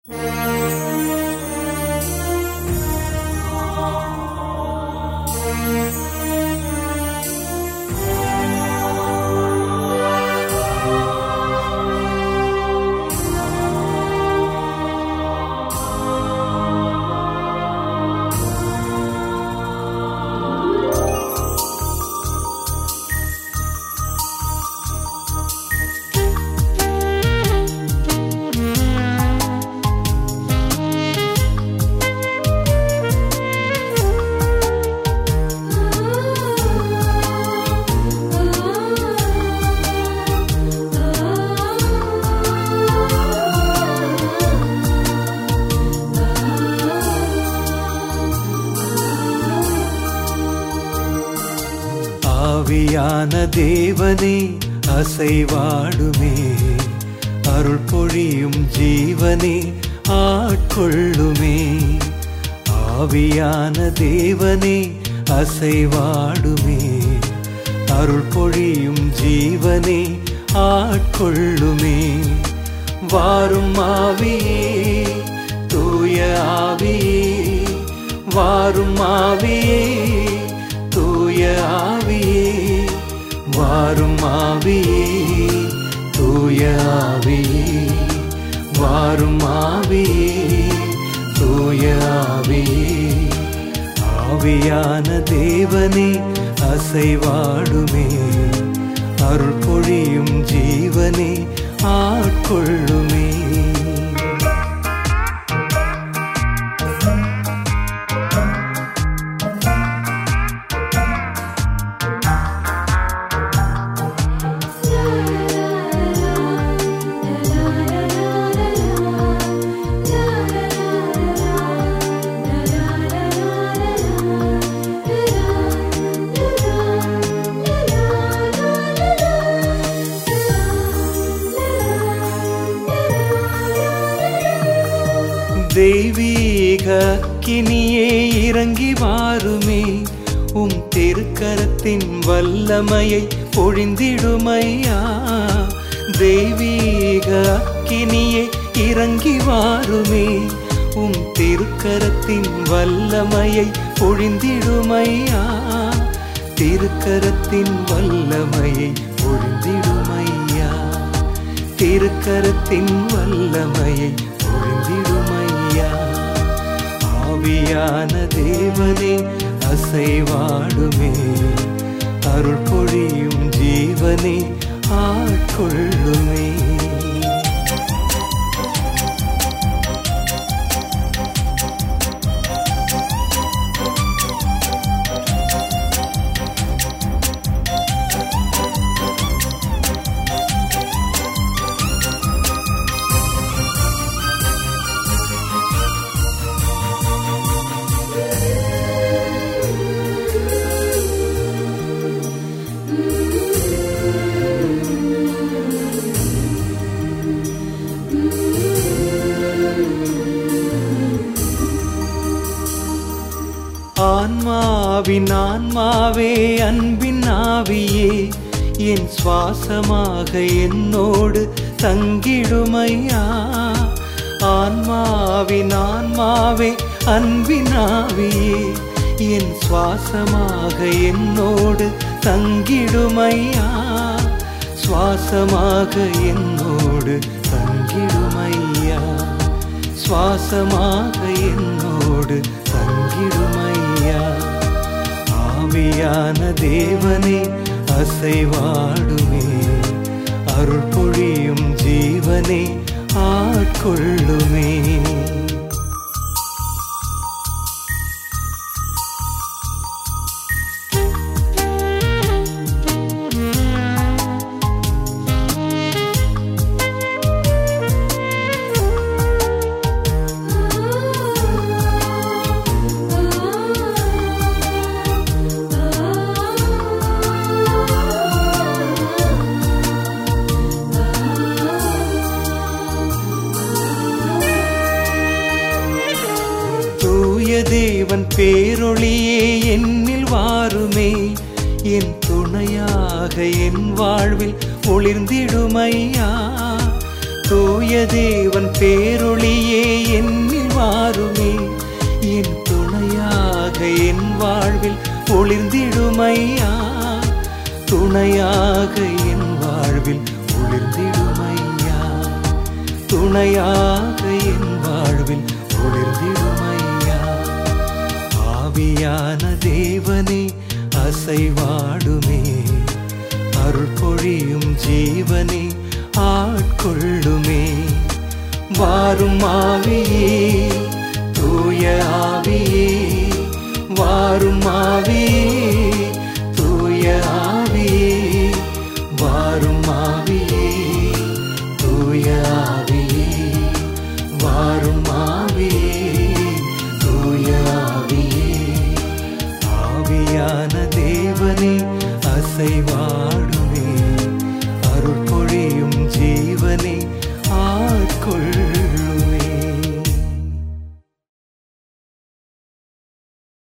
ஆவியான தேவனே அசைவாடுமே அருள் பொழியும் ஜீவனே ஆட்கொள்ளுமே ஆவியான தேவனே அசைவாடுமே அருள் பொழியும் ஜீவனே ஆட்கொள்ளுமே வாரும் ஆவியே தூய ஆவியே வாரும் ஆவியே தூய ஆவியே வாரும் ஆவியே தூய ஆவியே வாரும் ஆவியே தூய ஆவியே ஆவியான தேவனே அசைவாடுமே அருள் பொழியும் ஜீவனே ஆட்கொள்ளுமே தெய்வீக கினியே இறங்கி வாருமே உம் திருக்கரத்தின் வல்லமையை பொழிந்திடுமையா தெய்வீக அக்கினியே இறங்கி வாருமே உம் திருக்கரத்தின் வல்லமையை பொழிந்திடுமையா திருக்கரத்தின் வல்லமையை பொழிந்திடுமையா திருக்கரத்தின் வல்லமையை பொழிந்திடுமையா ஆவியான தேவனே அசைவாடுமே அருள் பொழியும் ஜீவனே ஆட்கொள்ளுமே ஆன்மாவின் ஆன்மாவே அன்பின் ஆவியே என் சுவாசமாக என்னோடு தங்கிடுமையா ஆன்மாவின் ஆன்மாவே அன்பின் ஆவியே என் சுவாசமாக என்னோடு தங்கிடுமையா சுவாசமாக என்னோடு தங்கிடுமையா சுவாசமாக என்னோடு தங்கிடுமையா ஆவியான தேவனே அசைவாடுமே அருள் பொழியும் ஜீவனே ஆட்கொள்ளுமே தூய தேவன் பேரொளியே என்னில் வாருமே என் துணையாக என் வாழ்வில் ஒளிர்ந்திடுமையா தூய தேவன் பேரொளியே என்னில் வாருமே என் துணையாக என் வாழ்வில் ஒளிர்ந்திடுமையா துணையாக என் வாழ்வில் ஒளிர்ந்திடுமையா துணையாக என் வாழ்வில் ஒளிர்ந்திடுமையா ஆவியான தேவனே அசைவாடுமே அருள் பொழியும் ஜீவனே ஆட்கொள்ளுமே வாரும் ஆவியே தூய ஆவியே வாரும்